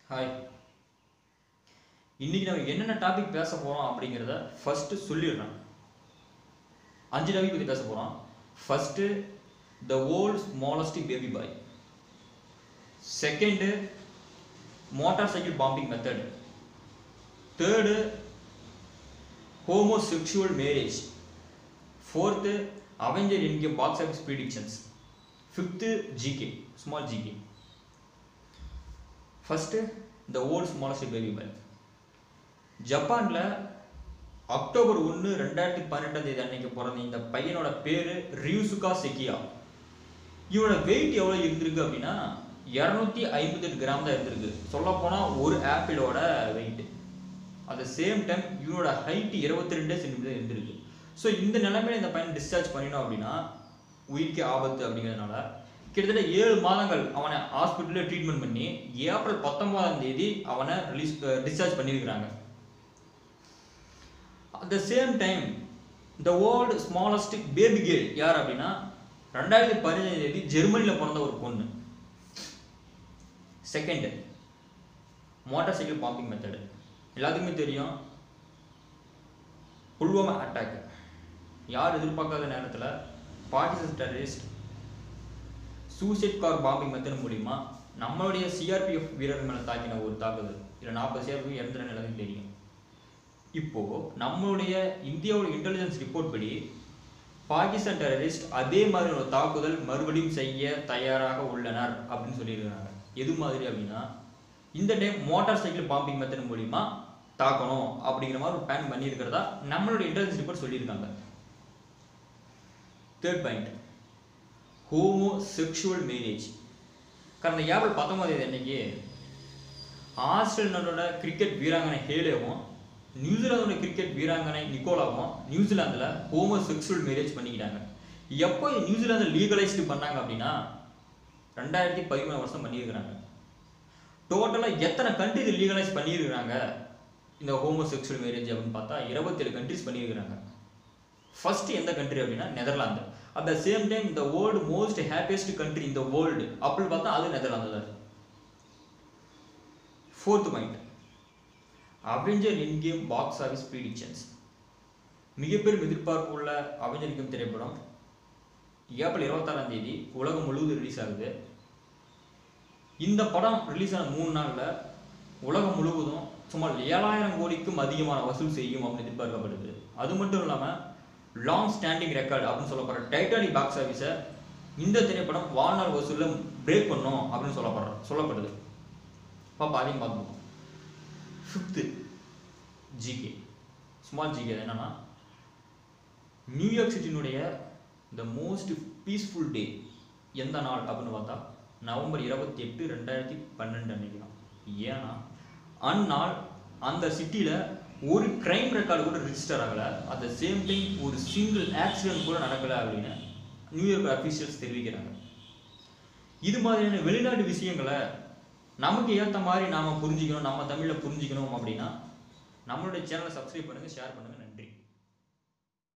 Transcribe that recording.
hi இன்னைக்கு நம்ம என்னென்ன டாபிக் பேச போறோம் அப்படிங்கிறத ஃபர்ஸ்ட் சொல்லிடுறேன் அஞ்சு டாபிக் பத்தி பேச போறோம் first the world smallest baby boy second motor cycle bombing method third homosexual marriage fourth avenger endgame box office predictions fifth GK small GK first the world smallest baby boy ஜப்பானில் October ஒன்று ரெண்டாயிரத்தி பன்னெண்டாம் தேதி அன்னைக்கு பிறந்த இந்த பையனோட பேர் ரியூசுகா செக்கியா இவனோட வெயிட் எவ்வளோ இருந்திருக்கு அப்படின்னா இரநூத்தி ஐம்பத்தெட்டு கிராம் தான் இருந்திருக்கு சொல்லப்போனால் ஒரு ஆப்பிளோட weight at the same time இவனோட ஹைட் இருபத்தி ரெண்டே சென்டிமீட்டர் இருந்திருக்கு ஸோ இந்த நிலைமையில இந்த பையன் டிஸ்சார்ஜ் பண்ணினோம் அப்படின்னா உயிருக்கு ஆபத்து அப்படிங்கிறதுனால கிட்டத்தட்ட ஏழு மாதங்கள் அவனை ஹாஸ்பிட்டலில் ட்ரீட்மெண்ட் பண்ணி ஏப்ரல் பத்தொன்பதாம் தேதி அவனை ரிலீஸ் டிஸ்சார்ஜ் பண்ணியிருக்கிறாங்க at the same time the world smallest baby girl யார் அப்படின்னா ரெண்டாயிரத்தி பதினஞ்சாம் தேதி ஜெர்மனியில் பிறந்த ஒரு பொண்ணு second motor cycle bombing method எல்லாத்துக்குமே தெரியும் புல்வாமா அட்டாக் யார் எதிர்பார்க்காத நேரத்தில் Pakistan terrorist suicide car bombing method மூலிமா நம்மளுடைய சிஆர்பிஎஃப் வீரர்கள் மேலே தாக்கின ஒரு தாக்குதல் இதில் நாற்பது சிஆர்பிஎஃப் இறந்துற நிலைமை தெரியும் இப்போ நம்மளுடைய இந்தியாவோட இன்டெலிஜென்ஸ் ரிப்போர்ட் படி பாகிஸ்தான் டெரரிஸ்ட் அதே மாதிரி ஒரு தாக்குதல் மறுபடியும் செய்ய தயாராக உள்ளனர் அப்படின்னு சொல்லியிருக்கிறாங்க எது மாதிரி அப்படின்னா இந்த time motor cycle bombing method மூலிமா தாக்கணும் அப்படிங்கிற மாதிரி ஒரு பிளான் பண்ணியிருக்கிறதா நம்மளோட இன்டெலிஜென்ஸ் ரிப்போர்ட் சொல்லியிருக்காங்க third point homo sexual marriage கடந்த ஏப்ரல் பத்தொன்பது தேதி அன்னைக்கு ஆஸ்திரேலியாவோட கிரிக்கெட் வீராங்கனை ஹேலேவும் நியூசிலாந்தோட கிரிக்கெட் வீராங்கனை நிக்கோலாவும் நியூசிலாந்தில் ஹோமோ செக்ஷுவல் மேரேஜ் பண்ணிக்கிட்டாங்க எப்போ நியூசிலாந்து லீகலைஸ்டு பண்ணாங்க அப்படின்னா ரெண்டாயிரத்தி பதிமூணு வருஷம் பண்ணியிருக்கிறாங்க டோட்டலாக எத்தனை கண்ட்ரி இது லீகலைஸ் பண்ணியிருக்கிறாங்க இந்த ஹோமோ செக்ஷுவல் மேரேஜ் அப்படின்னு பார்த்தா இருபத்தேழு கண்ட்ரிஸ் பண்ணியிருக்கிறாங்க ஃபர்ஸ்ட் எந்த கண்ட்ரி அப்படின்னா Netherlands at the same time இந்த வேர்ல்டு மோஸ்ட் ஹாப்பியஸ்ட் கண்ட்ரி இந்த வேர்ல்டு அப்படின்னு பார்த்தா அது நெதர்லாந்து தான் fourth point avenger endgame box office predictions மிகப்பெரும் எதிர்பார்ப்பு உள்ள அவெஞ்சர் கேம் திரைப்படம் ஏப்ரல் இருபத்தாறாம் தேதி உலகம் முழுவதும் ரிலீஸ் ஆகுது இந்த படம் ரிலீஸ் ஆன மூணு நாளில் உலகம் முழுவதும் சுமார் ஏழாயிரம் கோடிக்கும் அதிகமான வசூல் செய்யும் அப்படின்னு எதிர்பார்க்கப்படுது அது மட்டும் இல்லாமல் லாங் ஸ்டாண்டிங் ரெக்கார்டு அப்படின்னு சொல்லப்படுற டைட்டானிக் பாக்ஸ் ஆஃபீஸை இந்த திரைப்படம் வாழ்நாள் வசூலில் பிரேக் பண்ணும் அப்படின்னு சொல்லப்படுற சொல்லப்படுது பாப்பா அதையும் பார்த்துப்போம் ஃபிஃப்த்து ஜிகே ஸ்மால் ஜிகே என்னன்னா நியூயார்க் சிட்டினுடைய த மோஸ்ட் பீஸ்ஃபுல் டே எந்த நாள் அப்படின்னு பார்த்தா நவம்பர் இருபத்தி எட்டு ரெண்டாயிரத்தி பன்னெண்டு அன்னைக்கு தான் ஏன்னா அந்நாள் அந்த சிட்டியில் ஒரு கிரைம் ரெக்கார்டு கூட ரிஜிஸ்டர் ஆகலை அட் த சேம் டைம் ஒரு சிங்கிள் ஆக்சிடென்ட் கூட நடக்கலை அப்படின்னு நியூயார்க் அஃபீஷியல்ஸ் தெரிவிக்கிறாங்க இது மாதிரியான வெளிநாட்டு விஷயங்களை நமக்கு ஏற்ற மாதிரி நாம் புரிஞ்சுக்கணும் நம்ம தமிழில் புரிஞ்சுக்கணும் அப்படின்னா நம்மளுடைய சேனலை சப்ஸ்கிரைப் பண்ணுங்கள் ஷேர் பண்ணுங்கள்